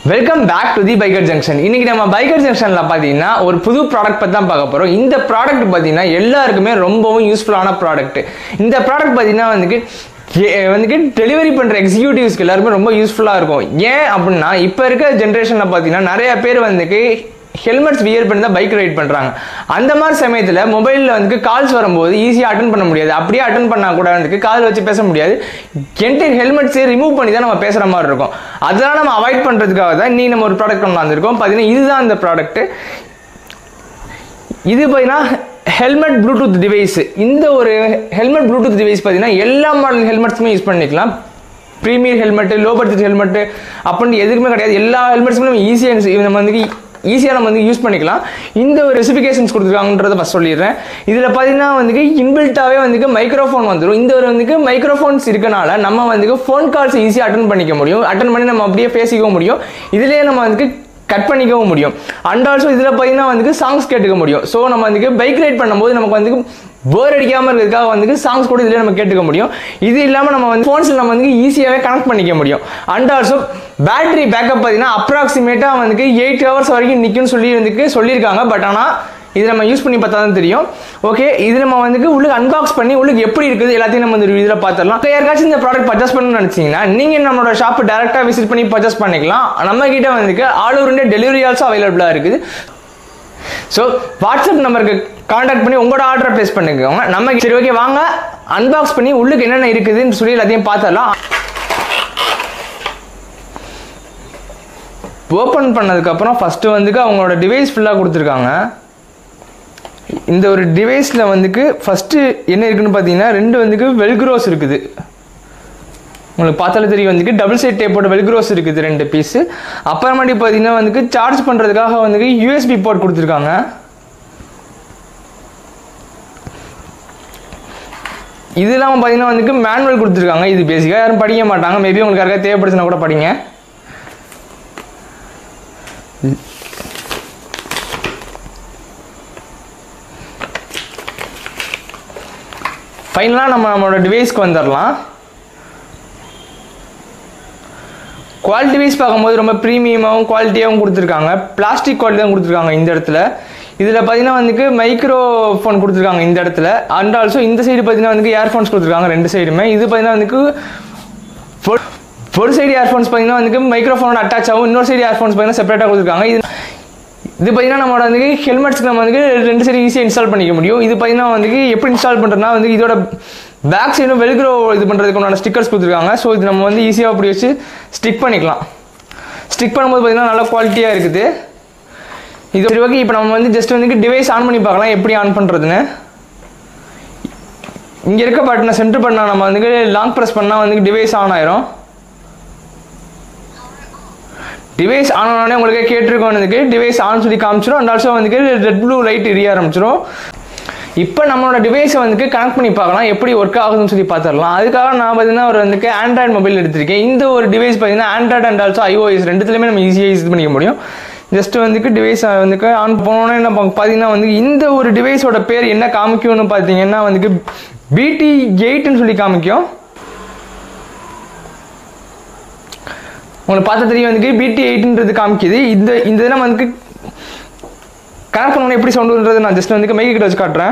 welcome back to the biker junction இன்னைக்கு நம்ம biker ஜங்ஷன்ல பார்த்தீங்கன்னா ஒரு புது ப்ராடக்ட் பற்றி தான் பார்க்க போகிறோம் இந்த ப்ராடக்ட் பார்த்தீங்கன்னா எல்லாருக்குமே ரொம்பவும் யூஸ்ஃபுல்லான ப்ராடக்ட் இந்த ப்ராடக்ட் பார்த்தீங்கன்னா வந்துட்டு எ- வந்துட்டு டெலிவரி பண்ணுற எக்ஸிக்யூட்டிவ்ஸ்க்கு எல்லாருமே ரொம்ப யூஸ்ஃபுல்லாக இருக்கும் ஏன் அப்படின்னா இப்போ இருக்க ஜென்ரேஷனில் பார்த்தீங்கன்னா நிறைய பேர் வந்துட்டு ஹெல்மெட்ஸ் வியர் பண்ணி தான் பைக் ரைட் பண்ணுறாங்க அந்த மாதிரி சமயத்தில் மொபைலில் வந்து கால்ஸ் வரும்போது ஈஸியாக அட்டன் பண்ண முடியாது அப்படியே அட்டன் பண்ணால் கூட வந்து கால் வச்சு பேச முடியாது என்கிட்ட ஹெல்மெட்ஸே ரிமூவ் பண்ணி தான் நம்ம பேசுகிற மாதிரி இருக்கும் அதெல்லாம் நம்ம அவாய்ட் பண்ணுறதுக்காக தான் நீ நம்ம ஒரு ப்ராடக்ட் கொண்டு வந்திருக்கோம் பார்த்தீங்கன்னா இதுதான் அந்த ப்ராடக்ட் இது பார்த்தீங்கன்னா ஹெல்மெட் ப்ளூடூத் டிவைஸ் இந்த ஒரு ஹெல்மெட் ப்ளூடூத் டிவைஸ் பார்த்தீங்கன்னா எல்லா மாடல் ஹெல்மெட்ஸுமே யூஸ் பண்ணிக்கலாம் premier helmet low budget helmet அப்படின்னு எதுக்குமே கிடையாது எல்லா ஹெல்மெட்ஸுமே நம்ம ஈஸியாக நம்ம வந்து ஈஸியாக நம்ம வந்து யூஸ் பண்ணிக்கலாம் இந்த ஒரு ஸ்பெசிஃபிகேஷன்ஸ் கொடுத்துருக்காங்கன்றத ஃபஸ்ட் சொல்லிடுறேன் இதில் பார்த்தீங்கன்னா வந்து இன்பில்ட்டாகவே வந்து மைக்ரோஃபோன் வந்துடும் இந்த ஒரு வந்து மைக்ரோஃபோன்ஸ் இருக்கனால நம்ம வந்து ஃபோன் கால்ஸ் ஈஸியாக அட்டன் பண்ணிக்க முடியும் அட்டன் பண்ணி நம்ம அப்படியே பேசிக்கவும் முடியும் இதுலேயே நம்ம வந்து கட் பண்ணிக்கவும் முடியும் அண்ட் ஆல்சோ இதில் பார்த்தீங்கன்னா வந்து சாங்ஸ் கேட்டுக்க முடியும் ஸோ நம்ம வந்து பைக் ரைட் பண்ணும்போது நமக்கு வந்து போர் அடிக்காமல் இருக்கிறதுக்காக வந்து சாங்ஸ் கூட இதில் நம்ம கேட்டுக்க முடியும் இது இல்லாமல் நம்ம வந்து ஃபோன்ஸில் நம்ம வந்து ஈஸியாகவே கனெக்ட் பண்ணிக்க முடியும் அண்ட் ஆல்சோ பேட்டரி பேக்கப் பார்த்தீங்கன்னா அப்ராக்சிமேட்டாக வந்து எயிட் ஹவர்ஸ் வரைக்கும் நிற்கும்னு சொல்லி வந்து சொல்லியிருக்காங்க பட் ஆனால் இது நம்ம யூஸ் பண்ணி பார்த்தா தான் தெரியும் ஓகே இது நம்ம வந்து உள்ளுக்கு அன்பாக்ஸ் பண்ணி உள்ளுக்கு எப்படி இருக்குது எல்லாத்தையும் நம்ம இந்த இதில் பார்த்துடலாம் இப்போ யாருக்காச்சும் இந்த ப்ராடக்ட் பர்ச்சேஸ் பண்ணணும்னு நினச்சிங்கன்னா நீங்கள் நம்மளோட ஷாப் டேரெக்டாக விசிட் பண்ணி பர்ச்சேஸ் பண்ணிக்கலாம் நம்ம கிட்ட வந்து all over India delivery also அவைலபிளாக இருக்குது ஸோ வாட்ஸ்அப் நம்பருக்கு காண்டாக்ட் பண்ணி உங்களோட ஆர்டரை ப்ளேஸ் பண்ணிக்கோங்க நம்ம சரி ஓகே வாங்க அன்பாக்ஸ் பண்ணி உள்ளுக்கு என்னென்ன இருக்குதுன்னு சொல்லி எல்லாத்தையும் பார்த்துடலாம் ஓப்பன் பண்ணதுக்கப்புறம் ஃபஸ்ட்டு வந்துக்கு அவங்களோட டிவைஸ் ஃபுல்லாக கொடுத்துருக்காங்க இந்த ஒரு டிவைஸில் வந்துக்கு ஃபஸ்ட்டு என்ன இருக்குன்னு பார்த்தீங்கன்னா ரெண்டு வந்துக்கு வெல்க்ரோஸ் இருக்குது உங்களுக்கு பார்த்தாலே தெரியும் வந்துக்கு டபுள் சைட் டேப்போட வெல்க்ரோஸ் இருக்குது ரெண்டு பீஸு அப்புறமாட்டி பார்த்தீங்கன்னா வந்துக்கு சார்ஜ் பண்ணுறதுக்காக வந்துக்கு யூஎஸ்பி போர்ட் கொடுத்துருக்காங்க இது இல்லாமல் பார்த்தீங்கன்னா வந்துக்கு மேனுவல் கொடுத்துருக்காங்க இது பேசிக்காக யாரும் படிக்க மாட்டாங்க மேபி உங்களுக்கு யாருக்காவது தேவைப்படுச்சுன்னா கூட படிங்க ஃபைனலாக நம்ம நம்மளோட டிவைஸ்க்கு வந்துடலாம் குவாலிட்டி வைஸ் பார்க்கும்போது ரொம்ப ப்ரீமியமாகவும் குவாலிட்டியாகவும் கொடுத்துருக்காங்க பிளாஸ்டிக் குவாலிட்டி தான் கொடுத்துருக்காங்க இந்த இடத்துல இதில் பார்த்தீங்கன்னா வந்துக்கு மைக்ரோ ஃபோன் கொடுத்துருக்காங்க இந்த இடத்துல அண்ட் ஆல்சோ இந்த சைடு பார்த்தீங்கன்னா வந்து இயர்ஃபோன்ஸ் கொடுத்துருக்காங்க ரெண்டு சைடுமே இது பார்த்தீங்கன்னா வந்துக்கு ஒரு- ஒரு சைடு இயர்ஃபோன்ஸ் பார்த்தீங்கன்னா வந்து மைக்ரோஃபோனோட அட்டாச் ஆகும் இன்னொரு சைடு இயர்ஃபோன்ஸ் பார்த்தீங்கன்னா செப்பரேட்டாக கொடுத்துருக்காங்க இது இது பார்த்தீங்கன்னா நம்மளோட வந்து ஹெல்மெட்ஸ்க்கு நம்ம வந்து ரெண்டு சைடு ஈஸியாக இன்ஸ்டால் பண்ணிக்க முடியும் இது பார்த்தீங்கன்னா வந்து எப்படி இன்ஸ்டால் பண்ணுறதுனா வந்து இதோட பேக் சைடும் வெல்க்ரோ இது பண்ணுறதுக்கு உண்டான ஸ்டிக்கர்ஸ் கொடுத்துருக்காங்க ஸோ இது நம்ம வந்து ஈஸியாக அப்படி வச்சு ஸ்டிக் பண்ணிக்கலாம் ஸ்டிக் பண்ணும்போது பார்த்தீங்கன்னா நல்லா குவாலிட்டியாக இருக்குது இது சரி ஓகே இப்போ நம்ம வந்து ஜஸ்ட் வந்து டிவைஸ் ஆன் பண்ணி பார்க்கலாம் எப்படி ஆன் பண்ணுறதுன்னு இங்கே இருக்க பட்டனை சென்டர் பண்ணால் நம்ம வந்து லாங் ப்ரெஸ் பண்ணால் வந்து டிவைஸ் ஆன் ஆயிரும் டிவைஸ் ஆன் ஆனோடனே உங்களுக்கு கேட்டிருக்கோன்னதுக்கு டிவைஸ் ஆன் சொல்லி காமிச்சிடும் அண்ட் ஆல்சோ வந்து ரெட் ப்ளூ லைட் எரிய ஆரம்பிச்சிடும் இப்போ நம்மளோட டிவைஸை வந்து கனெக்ட் பண்ணி பார்க்கலாம் எப்படி ஒர்க் ஆகுதுன்னு சொல்லி பார்த்துடலாம் அதுக்காக நான் பார்த்தீங்கன்னா ஒரு வந்து ஆண்ட்ராய்டு மொபைல் எடுத்திருக்கேன் இந்த ஒரு டிவைஸ் பார்த்தீங்கன்னா ஆண்ட்ராய்டு அண்ட் ஆல்சோ ஐஓஎஸ் ரெண்டுத்துலையுமே நம்ம ஈஸியாக யூஸ் பண்ணிக்க முடியும் ஜஸ்ட் வந்துக்கு டிவைஸ் வந்துக்கு ஆன் போனோடனே நம்ம பார்த்தீங்கன்னா வந்து இந்த ஒரு டிவைஸோட பேர் என்ன காமிக்கும்னு பார்த்தீங்கன்னா வந்துக்கு பிடி எயிட்னு சொல்லி காமிக்கும் உங்களுக்கு பார்த்தா தெரியும் வந்து பிடி எயிட்ன்றது காமிக்குது இந்த இந்த இதில் வந்து கனெக்ட் பண்ணணும் எப்படி சவுண்டுன்றது நான் ஜஸ்ட் வந்து மைக்கு கிட்ட வச்சு காட்டுறேன்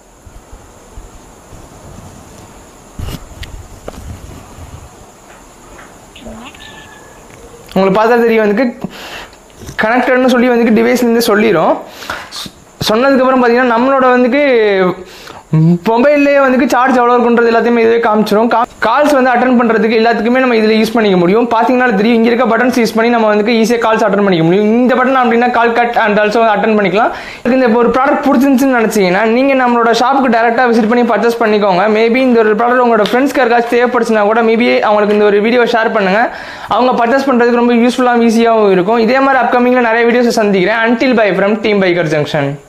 உங்களுக்கு பார்த்தா தெரியும் வந்து கனெக்டட்னு சொல்லி வந்து டிவைஸ்லேருந்து சொல்லிடும் சொன்னதுக்கப்புறம் பார்த்தீங்கன்னா நம்மளோட வந்துக்கு மொபைல்லே வந்து சார்ஜ் எவ்வளோ இருக்குன்றது எல்லாத்தையுமே இதுவே காமிச்சிரும் கால்ஸ் வந்து அட்டன் பண்ணுறதுக்கு எல்லாத்துக்குமே நம்ம இதில் யூஸ் பண்ணிக்க முடியும் பார்த்தீங்கன்னா தெரியும் இங்கே இருக்க பட்டன்ஸ் யூஸ் பண்ணி நம்ம வந்து ஈஸியாக கால்ஸ் அட்டன் பண்ணிக்க முடியும் இந்த பட்டன் அப்படின்னா call cut and also attend பண்ணிக்கலாம் இதுக்கு இந்த ஒரு ப்ராடக்ட் பிடிச்சிருந்துச்சுன்னு நினச்சிங்கன்னா நீங்கள் நம்மளோட ஷாப்புக்கு டேரெக்டாக விசிட் பண்ணி பர்ச்சேஸ் பண்ணிக்கோங்க மேபி இந்த ஒரு ப்ராடக்ட் உங்களோட ஃப்ரெண்ட்ஸ்க்கு யாருக்காச்சும் தேவைப்படுச்சுன்னா கூட மேபி அவங்களுக்கு இந்த ஒரு வீடியோ ஷேர் பண்ணுங்கள் அவங்க பர்ச்சேஸ் பண்ணுறதுக்கு ரொம்ப யூஸ்ஃபுல்லாகவும் ஈஸியாகவும் இருக்கும் இதே மாதிரி அப்கமிங்கில் நிறைய வீடியோஸ் சந்திக்கிறேன் until bye from team biker junction